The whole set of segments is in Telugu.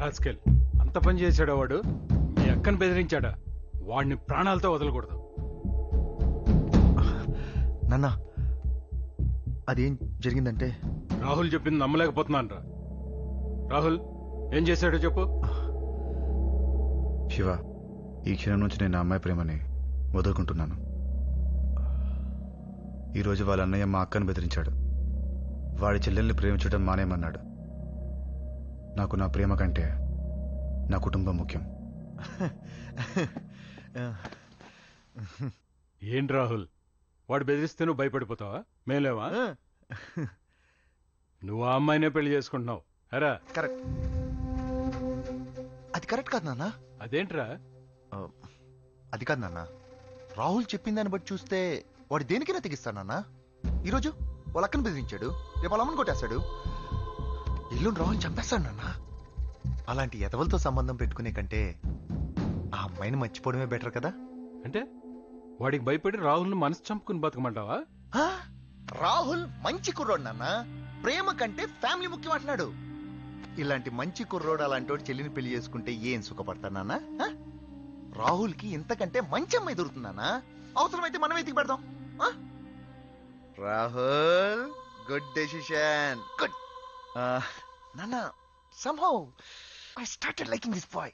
రాస్కెల్ అంత పని చేశాడా వాడు మీ అక్కను బెదిరించాడా వాడిని ప్రాణాలతో వదలకూడదు నాన్న అదేం జరిగిందంటే రాహుల్ చెప్పింది నమ్మలేకపోతున్నాను రా రాహుల్ ఏం చేశాడో చెప్పు శివ ఈ క్షణం నుంచి నేను నా అమ్మాయి ప్రేమని వదులుకుంటున్నాను ఈరోజు వాళ్ళ అన్నయ్య మా అక్కను బెదిరించాడు వాడి చెల్లెల్ని ప్రేమించడం మానేయమన్నాడు నాకు నా ప్రేమ కంటే నా కుటుంబం ముఖ్యం ఏంటి రాహుల్ వాడు బెదిరిస్తే నువ్వు భయపడిపోతావా మేలేవా నువ్వు ఆ అమ్మాయినే పెళ్లి చేసుకుంటున్నావు అరా కరెక్ట్ అది కరెక్ట్ కాదు నాన్న అదేంట్రా ఆ, అది కాదు నాన్న రాహుల్ చెప్పిన దాన్ని బట్టి చూస్తే వాడు దేనికైనా తెగిస్తాడు నాన్న ఈరోజు వాళ్ళ అక్కను బెదిరించాడు రేపు వాళ్ళ అమ్మని కొట్టేస్తాడు ఎల్లుండి రాహుల్ చంపేస్తాడు నాన్న అలాంటి ఎదవలతో సంబంధం పెట్టుకునే కంటే ఆ అమ్మాయిని మర్చిపోవడమే బెటర్ కదా అంటే వాడికి భయపడి రాహుల్ని మనసు చంపుకుని బతకమంటావా ఆ, రాహుల్ మంచి కుర్రోడు నాన్న ప్రేమ కంటే ఫ్యామిలీ ముఖ్యం అంటున్నాడు ఇలాంటి మంచి కుర్రోడు అలాంటి వాడు చెల్లిని పెళ్లి చేసుకుంటే ఏం సుఖపడతాడు నాన్న ఆ? రాహుల్కి ఇంతకంటే మంచి అమ్మాయి దొరుకుతుందానా అవసరమైతే మనం ఎతికి పెడదాం ఆ? రాహుల్ గుడ్ డెసిషన్ గుడ్ నాన్న somehow I started liking this boy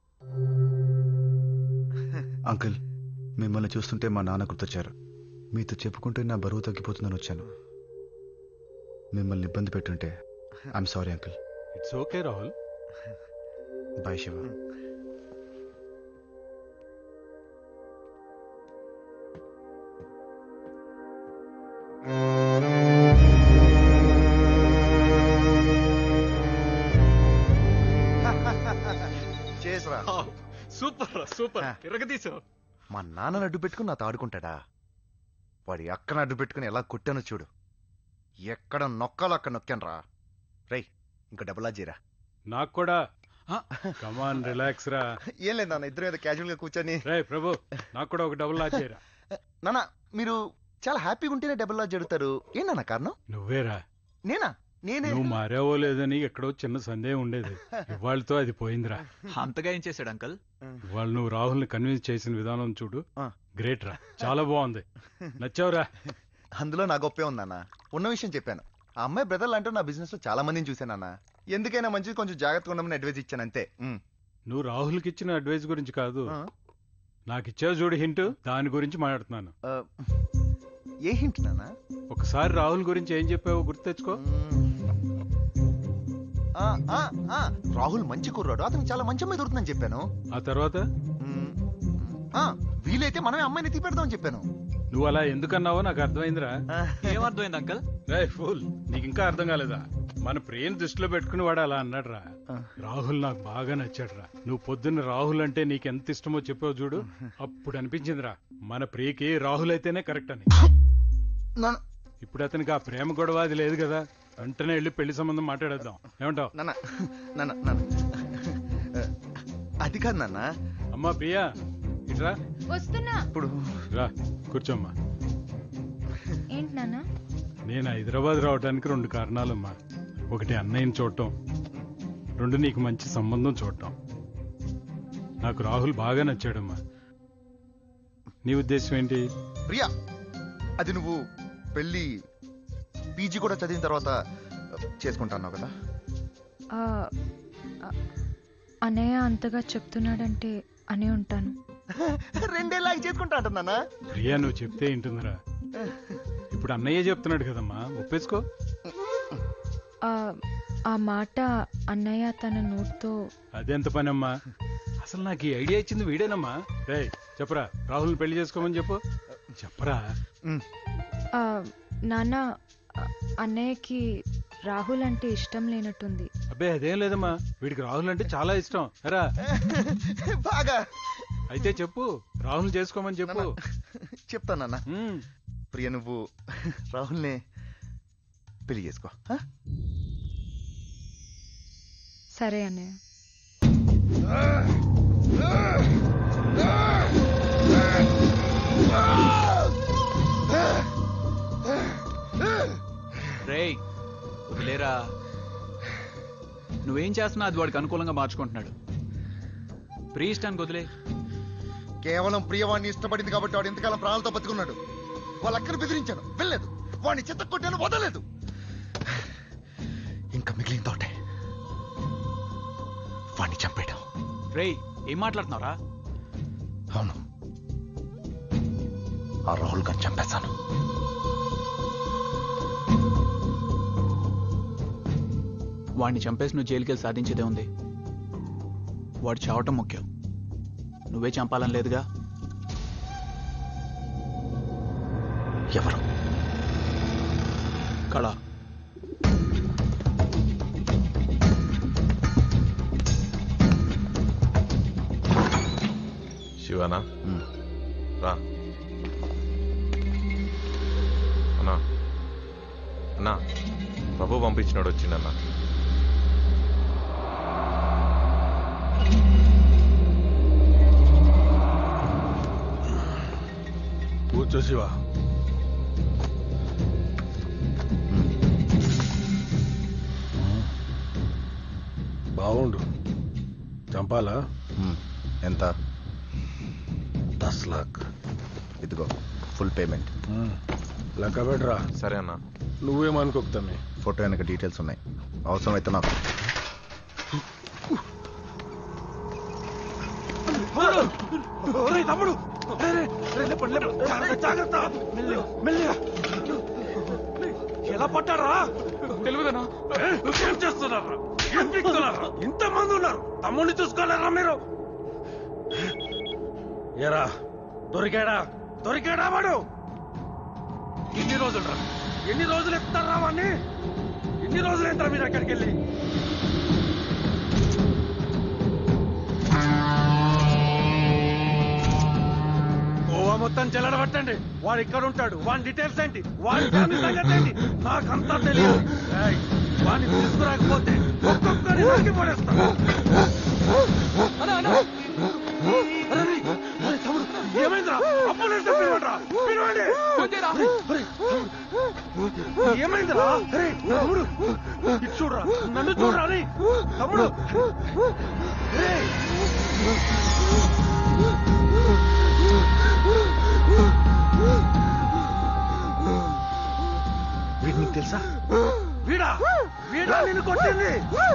uncle మిమ్మల్ని చూస్తుంటే మా నాన్న గుర్తొచ్చారు మీతో చెప్పుకుంటే నా బరువు తగ్గిపోతుందని వచ్చాను మిమ్మల్ని ఇబ్బంది పెట్టుంటే I'm sorry uncle it's okay Rahul bye Shiva చేసరా సూపర్ రా సూపర్ ఆ. ఇరగదీసావు మా నాన్నని అడ్డు పెట్టుకుని నాతో ఆడుకుంటాడా వాడి అక్కను అడ్డు పెట్టుకుని ఎలా కొట్టానో చూడు ఎక్కడ నొక్కాలో అక్కడ నొక్కాను రా రై ఇంకో డబ్బులా జీరా నాకు కూడా కమాన్ రిలాక్స్ రా ఏం లేదు నాన్న ఇద్దరు మీద క్యాజువల్ గా కూర్చొని రే ప్రభు నాకు కూడా ఒక డబుల్ లాచ్ చేయరా నాన్న మీరు చాలా హ్యాపీగా ఉంటేనే డబ్బులా జరుగుతారు ఏంటన్న కారణం నువ్వేరా నేనా నేనే నువ్వు మారావో లేదని ఎక్కడో చిన్న సందేహం ఉండేది ఇవాళతో అది పోయిందిరా అంతగా ఏం చేశాడు అంకల్ ఇవాళ నువ్వు రాహుల్ని కన్విన్స్ చేసిన విధానం చూడు ఆ. గ్రేట్ రా చాలా బాగుంది నచ్చావురా అందులో నా గొప్పే ఉందన్న ఉన్న విషయం చెప్పాను ఆ అమ్మాయి బ్రదర్ అంటూ నా బిజినెస్ లో చాలా మందిని చూశానన్న ఎందుకైనా మంచిది కొంచెం జాగ్రత్తగా ఉండమని అడ్వైజ్ ఇచ్చాను అంతే ఉమ్. నువ్వు రాహుల్కి ఇచ్చిన అడ్వైస్ గురించి కాదు ఆ, నాకు ఇచ్చావు చూడు హింట్ దాని గురించి మాట్లాడుతున్నాను ఆ, ఏ హింట్ నాన్న ఒకసారి రాహుల్ గురించి ఏం చెప్పావో గుర్తు తెచ్చుకో ఆ, ఆ, ఆ, రాహుల్ మంచి కుర్రాడు అతనికి చాలా మంచి అమ్మాయి దొరుకుతుందని చెప్పాను ఆ తర్వాత మ్మ్. ఆ, వీలైతే మనమే అమ్మాయిని ఎత్తి పెడదామని చెప్పాను నువ్వు అలా ఎందుకన్నావో నాకు అర్థమైందిరా ఆ, ఏమర్థమైంది అంకల్ రే ఫూల్ నీకు ఇంకా అర్థం కాలేదా మన ప్రియం దృష్టిలో పెట్టుకుని వాడు అలా అన్నాడు రా ఆ. రాహుల్ నాకు బాగా నచ్చాడు రా నువ్వు పొద్దున్న రాహుల్ అంటే నీకు ఎంత ఇష్టమో చెప్పావు చూడు అప్పుడు అనిపించిందిరా మన ప్రియకి రాహుల్ అయితేనే కరెక్ట్ అని నాన్న ఇప్పుడు అతనికి ఆ ప్రేమ గొడవ అది లేదు కదా వెంటనే వెళ్ళి పెళ్లి సంబంధం మాట్లాడేద్దాం ఏమంటావు నాన్న నాన్న నాన్న ఆ, అది కాదు నాన్న అమ్మా ప్రియా ఇట్రా వస్తున్నా ఇప్పుడు రా కూర్చోమ్మా ఏంటి నాన్న నేను హైదరాబాద్ రావడానికి రెండు కారణాలమ్మా ఒకటి అన్నయ్యని చూడటం రెండు నీకు మంచి సంబంధం చూడటం నాకు రాహుల్ బాగా నచ్చాడమ్మా నీ ఉద్దేశం ఏంటి ప్రియా అది నువ్వు పెళ్ళి పీజీ కూడా చదివిన తర్వాత చేసుకుంటాను కదా ఆ, ఆ, అన్నయ్య అంతగా చెప్తున్నాడంటే అనే ఉంటాను రెండేళ్ళకి చేసుకుంటా అంటున్నానా ప్రియా నువ్వు చెప్తే ఏంటుందిరా ఇప్పుడు అన్నయ్య చెప్తున్నాడు కదమ్మా ఒప్పేసుకో ఆ, ఆ మాట అన్నయ్య తన నోట్తో అదెంత పనమ్మా అసలు నాకు ఈ ఐడియా ఇచ్చింది వీడేనమ్మా రే చెప్పరా రాహుల్ పెళ్లి చేసుకోమని చెప్పు చెప్పరా ఉమ్, ఆ, నాన్న ఆ, అన్నయ్యకి రాహుల్ అంటే ఇష్టం లేనట్టుంది అబ్బే అదేం లేదమ్మా వీడికి రాహుల్ అంటే చాలా ఇష్టం ఎరా బాగా అయితే చెప్పు రాహుల్ చేసుకోమని చెప్పు చెప్తానన్నా ఉమ్. ప్రియ నువ్వు రాహుల్నే పెళ్లి చేసుకో ఆ? సరే అన్నయ్య రేయ్ వదిలేరా నువ్వేం చేస్తున్నా అది వాడికి అనుకూలంగా మార్చుకుంటున్నాడు ప్రీ ఇష్టానికి వదిలే కేవలం ప్రియవాణ్ణి ఇష్టపడింది కాబట్టి వాడు ఎంతకాలం ప్రాణాలతో బతుకున్నాడు వాళ్ళ అక్కను బెదిరించాను వెళ్ళలేదు వాడిని చెత్త కొట్టాను వదలలేదు ఇంకా మిగిలిన తోటే వాడిని చంపేయడం రేయ్ ఏం మాట్లాడుతున్నావురా అవును ఆ రాహుల్ గారిని చంపేశాను వాడిని చంపేసి నువ్వు జైలుకి వెళ్ళి సాధించేదే ఉంది వాడు చావటం ముఖ్యం నువ్వే చంపాలని లేదుగా ఎవరు కళ శివనా మ్. రా అన్నా అన్నా ప్రభు పంపించినాడు వచ్చిండన్నా కూర్చో శివ బాగుండు చంపాలా మ్మ్. ఎంత దస్ లాక్ ఇదిగో ఫుల్ పేమెంట్ లెక్క పెట్టరా సరే అన్నా నువ్వేమనుకోకుతామే ఫోటో వెనక డీటెయిల్స్ ఉన్నాయి అవసరమైతే నాకు తమ్ముడు జాగ్రత్త మెల్లిగా ఎలా పట్టారా తెలియదనా ఏం చేస్తున్నారా ఏం పీకుతున్నారా ఇంత మంది ఉన్నారు తమ్ముడిని చూసుకోలేరా మీరు ఏరా దొరికాడా దొరికాడా వాడు ఎన్ని రోజులు రా ఎన్ని రోజులు ఎత్తారా వాడిని ఎన్ని రోజులు ఎంతరా మీరు అక్కడికి వెళ్ళి గోవా మొత్తం చెల్లడబట్టండి వాడు ఇక్కడ ఉంటాడు వాడి డీటెయిల్స్ ఏంటి వాడి ఫ్యామిలీ సంగతి ఏంటి నాకంతా తెలియదు ఏయ్, వాడిని తీసుకురాకపోతే ఒక్కొక్కరి నరికి పడేస్తా అరే, అరే. అరే, అరే, అరే, తమ్ముడు, ఏమైందిరా అంబులెన్స్ పిలవండిరా, పిలవండి. అరే, అరే, తమ్ముడు, ఏమైందిరా అరే తమ్ముడు ఇటు చూడరా నన్ను చూడరా అరే తమ్ముడు అరే వీడు నీకు తెలుసా వీడా వీడా నిన్ను కొట్టింది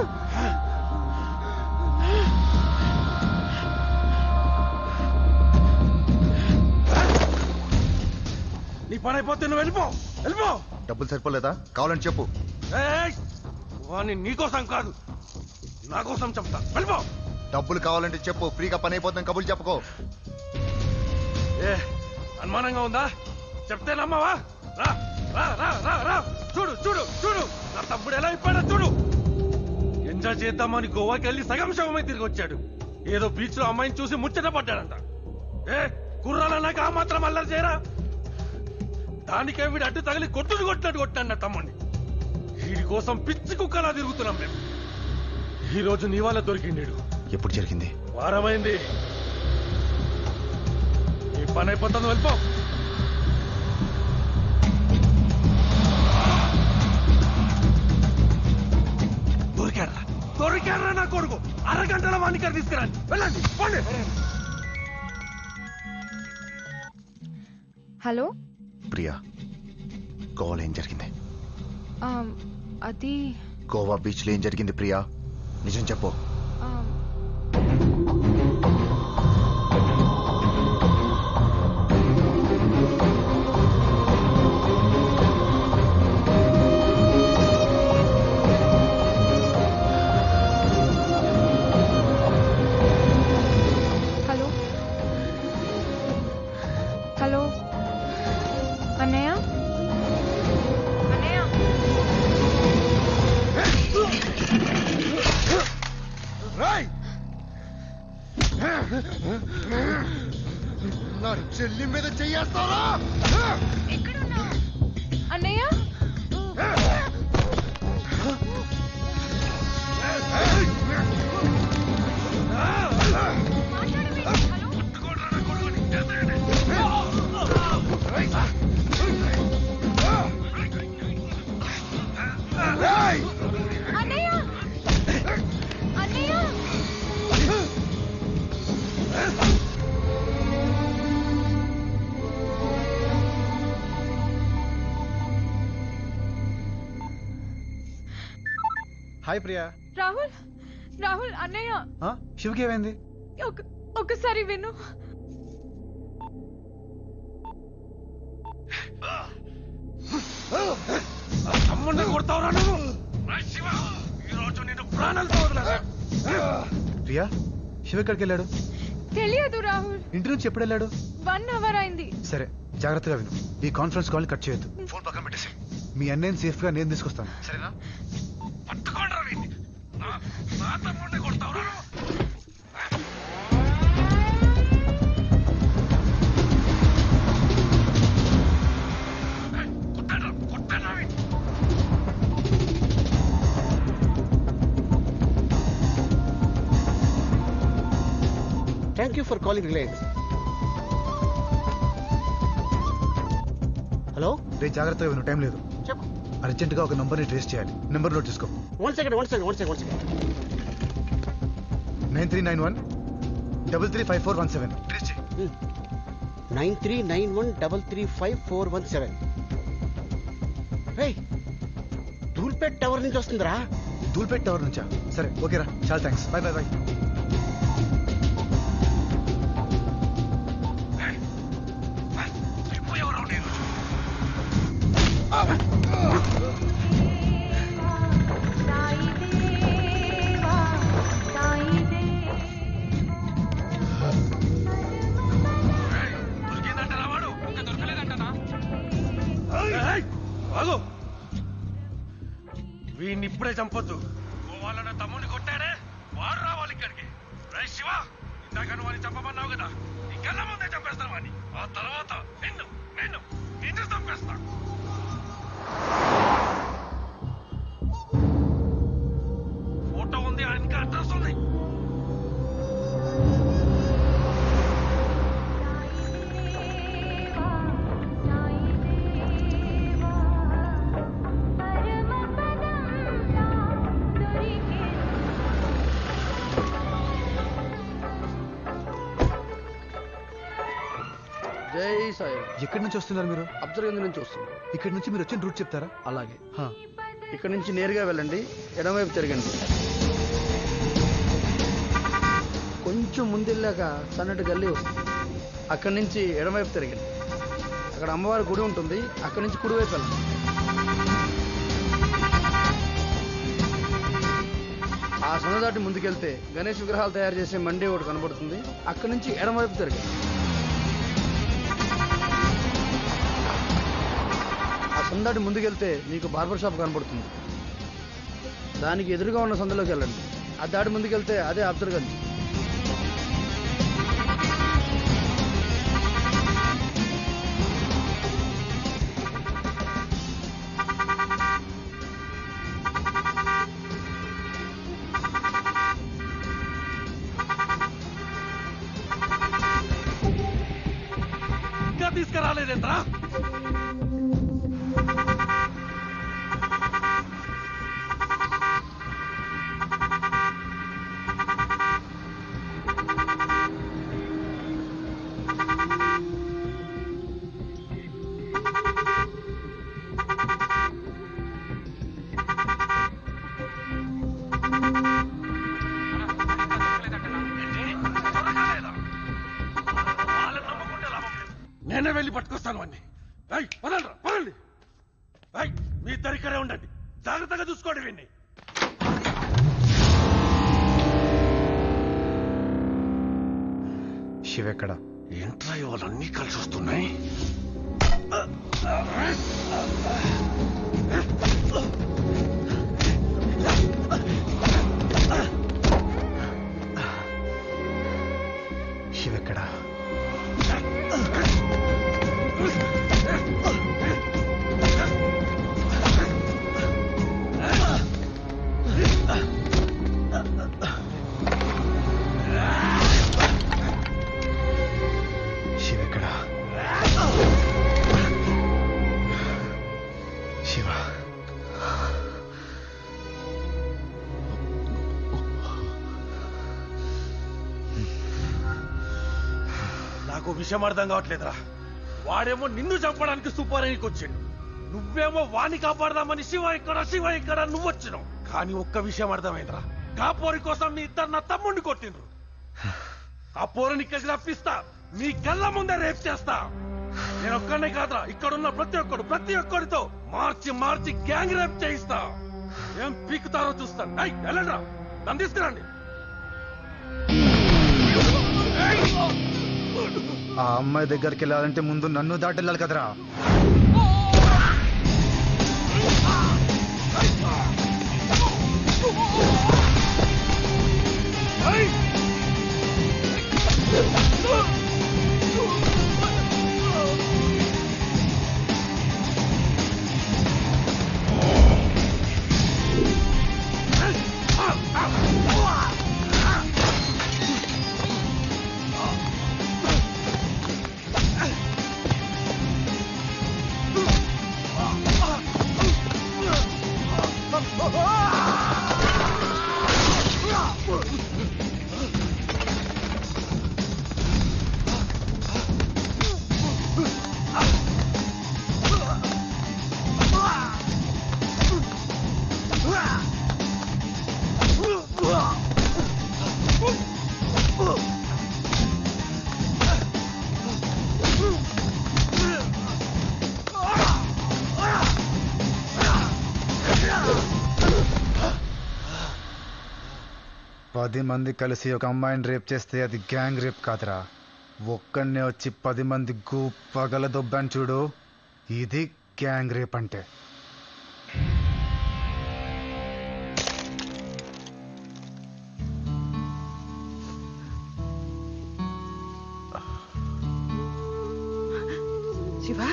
నీ పని అయిపోతే నువ్వు వెళ్ళిపో వెళ్ళిపో డబ్బులు సరిపోలేదా కావాలని చెప్పు ఏయ్! వాణ్ణి నీకోసం కాదు నా కోసం చెప్తా వెళ్ళిపో డబ్బులు కావాలంటే చెప్పు ఫ్రీగా పని అయిపోతుంది కబుర్లు చెప్పుకో ఏ అనుమానంగా ఉందా చెప్తే నమ్మవా రా రా రా రా రా చూడు చూడు చూడు నా తమ్ముడు ఎలా అయిపోయాడో చూడు ఎంజాయ్ చేద్దామని గోవాకి వెళ్ళి సగం శవమై తిరిగి వచ్చాడు ఏదో బీచ్ లో అమ్మాయిని చూసి ముచ్చట పడ్డాడంట ఏ కుర్రాలన్నాక ఆ మాత్రం అల్లరి చేయరా దానికే వీడు అడ్డు తగిలి కొట్టుడు కొట్టినట్టు కొట్టాడు నా తమ్ముడిని వీడి కోసం పిచ్చి కుక్కలా తిరుగుతున్నాం మేము ఈ రోజు నీ వల్ల దొరికిండు ఎప్పుడు జరిగింది వారమైంది నీ పని అయిపోతుంది వెళ్ళిపో దొరికారా దొరికారా నా కొడుకు అరగంటల వాడిని ఇక్కడ తీసుకురండి వెళ్ళండి పోండి హలో ప్రియా గోవాలో ఏం జరిగింది ఆ, అది గోవా బీచ్లో ఏం జరిగింది ప్రియా నిజం చెప్పు ఆ, హలో హలో అన్నయ్య అన్నయ్య రాయ్ నా చెల్లి మీద చెయ్యేస్తారా అన్నయ్య అన్నయ్య హాయ్ ప్రియా రాహుల్ రాహుల్ అన్నయ్య ఆ, శివకి ఏమైంది ఒక ఒకసారి విను తమ్ముడిని కొడతావురా నువ్వు రా శివ ఈ రోజు నేను ప్రాణాలతో వదిలేస్తా ప్రియా శివ ఎక్కడికి వెళ్ళాడు తెలియదు రాహుల్ ఇంటి నుంచి ఎప్పుడు వెళ్ళాడు వన్ అవర్ అయింది సరే జాగ్రత్తగా విను ఈ కాన్ఫరెన్స్ కాల్ కట్ చేయొద్దు ఫోన్ పక్కన పెట్టేసి మీ అన్నయ్యని సేఫ్ గా నేను తీసుకొస్తాను సరేనా పట్టుకోండి రా వీడిని. నా నా తమ్ముడిని కొడతావురా నువ్వు ఏయ్, కొట్టండి రా, కొట్టండి రా వీడిని. Thank you for calling Reliance hello రే జాగ్రత్తగా విను టైం లేదు చెప్పు అర్జెంట్ గా ఒక నంబర్ ని ట్రేస్ చేయాలి నెంబర్ నోట్ చేసుకో one second one second one second one second nine three nine one double three five four one seven trace చేయి nine three nine one double three five four one seven hey Dhoolpet tower నుంచి వస్తుందిరా దూల్పేట్ టవర్ నుంచా సరే ఓకేరా చాలా థ్యాంక్స్ బాయ్ బాయ్ బాయ్ అయిపోయావురా నేను ఏయ్, దొరికిందంటనా వాడు ఇంకా దొరకలేదంటనా ఏయ్, ఆగు వీడిని ఇప్పుడే చంపొద్దు వాళ్ళ తమ్ముడిని కొట్టాడే వాడు రావాలి ఇక్కడికి రే శివ ఇందాక నువ్వు వాడిని చంపమన్నావు కదా నీ కళ్ళ ముందే చంపేస్తాను వాడిని ఆ తర్వాత నిన్ను నిన్ను నిన్ను చంపేస్తా ఫోటో ఉంది ఆ ఇంకా అడ్రస్ ఉంది జై సాయి ఎక్కడి నుంచి వస్తున్నారు మీరు అబ్జర్వ్ నుంచి వస్తుంది ఇక్కడి నుంచి మీరు వచ్చిన రూట్ చెప్తారా అలాగే హా. ఇక్కడ నుంచి నేరుగా వెళ్ళండి ఎడమవైపు తిరగండి కొంచెం ముందెళ్ళాక సన్నటి గల్లీ వస్తుంది అక్కడి నుంచి ఎడమవైపు తిరగండి అక్కడ అమ్మవారి గుడి ఉంటుంది అక్కడి నుంచి కుడివైపు వెళ్ళండి ఆ సంద దాటి ముందుకెళ్తే గణేష్ విగ్రహాలు తయారు చేసే మండి ఒకటి కనబడుతుంది అక్కడి నుంచి ఎడమవైపు తిరగండి ఆ సందాటి ముందుకెళ్తే మీకు బార్బర్ షాప్ కనబడుతుంది దానికి ఎదురుగా ఉన్న సందులోకి వెళ్ళండి ఆ దాటి ముందుకెళ్తే అదే అబ్జర్గంజ్ ఇంకా తీసుకురాలేదేంట్రా నేనే వెళ్ళి పట్టుకొస్తాను వాడిని ఏయ్, వదలరా వదలండి ఏయ్, మీ ఇద్దరు ఇక్కడే ఉండండి జాగ్రత్తగా చూసుకోండి వీడిని శివ ఎక్కడ ఏంట్రా ఇవాళన్నీ కలిసి వస్తున్నాయి శివ ఎక్కడ శివ ఎక్కడ శివ నాకు విషయం అర్థం కావట్లేదురా వాడేమో నిన్ను చంపడానికి సూపర్ అనికి వచ్చిండు నువ్వేమో వాణ్ణి కాపాడదామని శివ ఇక్కడ శివ ఇక్కడ నువ్వు వచ్చినావు కానీ ఒక్క విషయం అర్థమైందిరా కాపోరి కోసం మీ ఇద్దరు నా తమ్ముడిని కొట్టిండ్రు ఆ పోరని ఇక్కడికి రప్పిస్తా మీ కళ్ళ ముందే రేప్ చేస్తా నేను ఒక్కనే కాదురా ఇక్కడున్న ప్రతి ఒక్కడు ప్రతి ఒక్కడితో మార్చి మార్చి గ్యాంగ్ రేప్ చేయిస్తా ఏం పీకుతారో చూస్తాను ఏయ్, వెళ్ళండ్రా నన్ను తీసుకురండి ఆ అమ్మాయి దగ్గరికి వెళ్ళాలంటే ముందు నన్ను దాటెళ్ళాలి కదరా పది మంది కలిసి ఒక అమ్మాయిని రేప్ చేస్తే అది గ్యాంగ్ రేప్ కాదురా ఒక్కడనే వచ్చి పది మంది పగల దొబ్బాను చూడు ఇది గ్యాంగ్ రేప్ అంటే శివ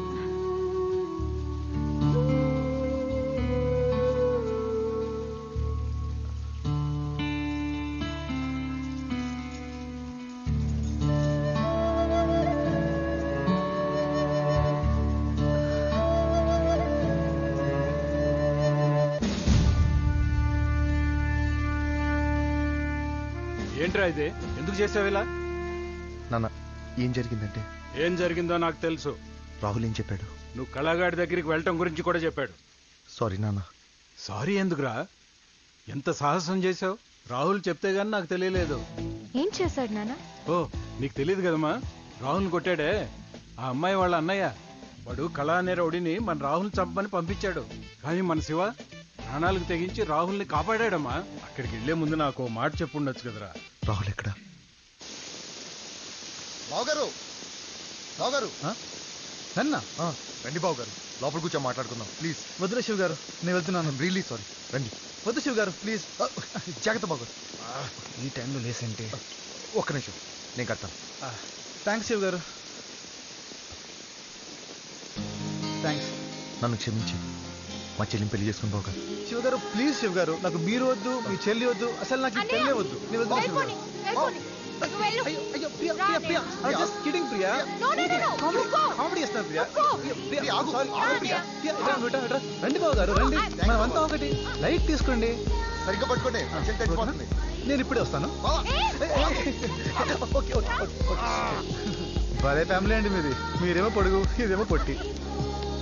ఏంట్రా ఇది ఎందుకు చేసావు ఇలా నాన్న ఏం జరిగిందంటే ఏం జరిగిందో నాకు తెలుసు రాహుల్ ఏం చెప్పాడు నువ్వు కళాగాడి దగ్గరికి వెళ్ళటం గురించి కూడా చెప్పాడు సారీ నాన్న సారీ ఎందుకురా ఎంత సాహసం చేశావు రాహుల్ చెప్తే గానీ నాకు తెలియలేదు ఏం చేశాడు నాన్న ఓ నీకు తెలియదు కదమ్మా రాహుల్ కొట్టాడే ఆ అమ్మాయి వాళ్ళ అన్నయ్య వాడు కళా అనే రౌడీని మన రాహుల్ చంపని పంపించాడు కానీ మన శివ ప్రాణాలకు తెగించి రాహుల్ని కాపాడాడమ్మా అక్కడికి వెళ్లే ముందు నాకు ఓ మాట చెప్పుండొచ్చు కదరా రాహుల్ ఎక్కడ బావగారు బావగారు నన్న ఆ, రండి బావగారు లోపల కూర్చొని మాట్లాడుకుందాం ప్లీజ్ వద్దులే శివ్ గారు నేను వెళ్తున్నాను రియలీ సారీ రండి వద్దు శివ్ గారు ప్లీజ్ ఆ, జాగ్రత్త బావగారు ఈ టైంలో లేసంటే ఒక్క నిమిషం నేను కడతాను థ్యాంక్స్ శివ్ గారు థ్యాంక్స్ నన్ను క్షమించి మా చెల్లిని పెళ్లి చేసుకుని బావగారు శివ్ గారు ప్లీజ్ శివ్ గారు నాకు మీరు వద్దు మీ చెల్లి వద్దు అసలు నాకు ఈ అన్నయ్య! పెళ్ళే వద్దు నేను వెళ్తున్నా శివ్ గారు వెళ్ళిపోని, వెళ్ళిపోని. నువ్వు వెళ్ళు. అయ్యో అయ్యో ప్రియా రా ప్రియా ప్రియా అన్నయ్య. Just kidding Priya No, no, no, no. Comedy రుక్కో. కామెడీ చేస్తాను ప్రియా రుక్కో. ప్రియా, ప్రియా ప్రియా, ఆగు, sorry, ఆగు, ప్రియా ప్రియా. ప్రియా, ఇట్రా, ఇట్రా, ఇట్రా. రండి బాబు గారు రండి మనమంతా ఒకటి లైట్ తీసుకోండి సరిగ్గా పట్టుకోండి మా చెల్లి చచ్చిపోతుంది నేను ఇప్పుడే వస్తాను బావా, ఓకే ఓకే ఓకే భలే ఫ్యామిలీ అండి మీది మీరేమో పొడుగు ఇదేమో పొట్టి